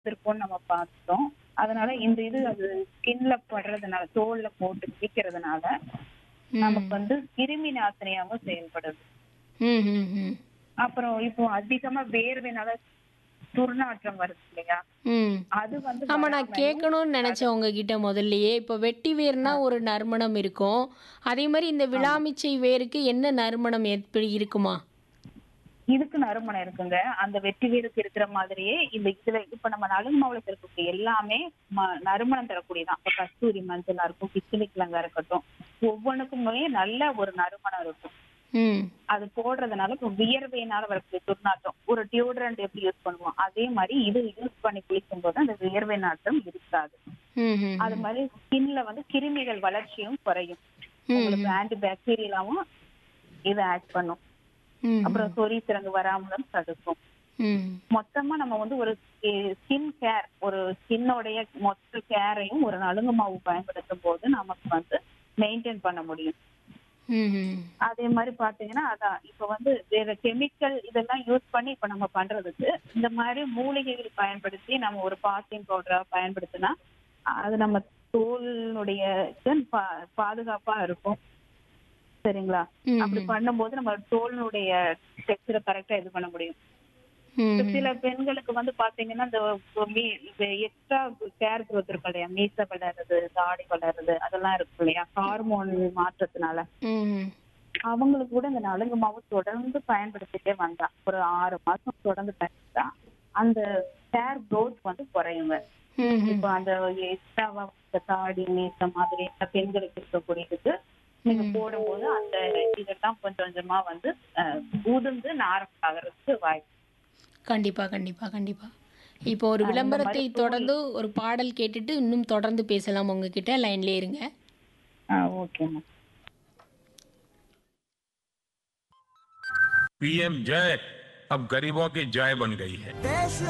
இருக்கும்னு நம்ம பார்த்தோம் அதனால இந்த இது அது ஸ்கின்ல படுறதுனால தோல்ல போட்டு பிடிக்கிறதுனால நமக்கு வந்து கிருமி நாசினியாவும் செயல்படுது ம் ம் ம் அப்புறம் இப்போ அதிகமா வேர்வைனால துர்நாற்றம் வருது இல்லையா ம் அது வந்து ஆமா நான் வராம கேட்கணும்னு நினைச்சேன் உங்ககிட்ட முதல்லயே இப்போ வெட்டி வேர்னா ஒரு நறுமணம் இருக்கும் அதே மாதிரி இந்த விளாமிச்சை வேருக்கு என்ன நறுமணம் எப்படி இருக்குமா இதுக்கு நறுமணம் இருக்குங்க அந்த வெட்டி வேருக்கு இருக்கிற மாதிரியே இந்த இதுல இப்ப நம்ம நலுங்கு மாவுல இருக்கக்கூடிய எல்லாமே ம- நறுமணம் தரக்கூடியதான் இப்ப கஸ்தூரி மஞ்சளா இருக்கும் கிச்சிலி கிழங்கா இருக்கட்டும் ஒவ்வொன்றுக்குமே நல்ல ஒரு நறுமணம் இருக்கும் ம் அது போடுறதுனால இப்போ வியர்வையினால வரக்கூடிய துர்நாற்றம் ஒரு டியோட்ரண்ட் எப்படி யூஸ் பண்ணுவோம் அதே மாதிரி இது யூஸ் பண்ணி குளிக்கும் போது அந்த வியர்வை நாற்றம் இருக்காது ம் ம் அது மாதிரி ஸ்கின்ல வந்து கிருமிகள் வளர்ச்சியும் குறையும் ம், உங்களுக்கு ஆன்டி பாக்டீரியலாவும் இது ஆட் பண்ணும் ம் அப்புறம் சொறி சிறங்கு வராமலும் தடுக்கும் ம் மொத்தமா நம்ம வந்து ஒரு ஸ்கின் கேர் ஒரு ஸ்கின்னோடைய மொத்த கேரையும் ஒரு நலுங்கு மாவு பயன்படுத்தும் போது நமக்கு வந்து மெயின்டைன் பண்ண முடியும் ம் ம் அதே மாதிரி பாத்தீங்கன்னா அதான் இப்ப வந்து வேற கெமிக்கல் இதெல்லாம் யூஸ் பண்ணி இப்ப நம்ம பண்றதுக்கு இந்த மாதிரி மூலிகைகள் பயன்படுத்தி நம்ம ஒரு பாசிங் பவுடரா பயன்படுத்தினா அது நம்ம தோலினுடைய இது பா- பாதுகாப்பா இருக்கும் சரிங்களா ம், அப்படி பண்ணும்போது நம்ம தோலினுடைய டெக்ஸ்டரை கரெக்டா இது பண்ண முடியும் ம் இப்ப சில பெண்களுக்கு வந்து பாத்தீங்கன்னா இந்த எக்ஸ்ட்ரா கேர் growth இருக்கும் இல்லையா மீச வளருது தாடி வளருது அதெல்லாம் இருக்கு இல்லையா ஹார்மோன் மாற்றத்தினால ம் அவங்களுக்கு கூட இந்த நலுங்கு மாவு தொடர்ந்து பயன்படுத்திட்டே வந்தா ஒரு ஆறு மாசம் தொடர்ந்து பயன்படுத்தா அந்த ஹேர் growth வந்து குறையுங்க ம் ம் இப்போ அந்த எக்ஸ்ட்ராவா தாடி மீச மாதிரி இந்த பெண்களுக்கு இருக்கக்கூடியதுக்கு நீங்க போடும்போது அந்த இதெல்லாம் கொஞ்சம் கொஞ்சமா வந்து அஹ், உதிர்ந்து நாரம் ஆகிறதுக்கு வாய்ப்பு கண்டிப்பா கண்டிப்பா கண்டிப்பா இப்போ ஒரு விளம்பரத்தை தொடர்ந்து ஒரு பாடல் கேட்டுட்டு இன்னும் தொடர்ந்து பேசலாம் உங்ககிட்ட லைன்லயே இருங்க ஓகேம்மா पीएम जय अब गरीबों की जय बन गई है देश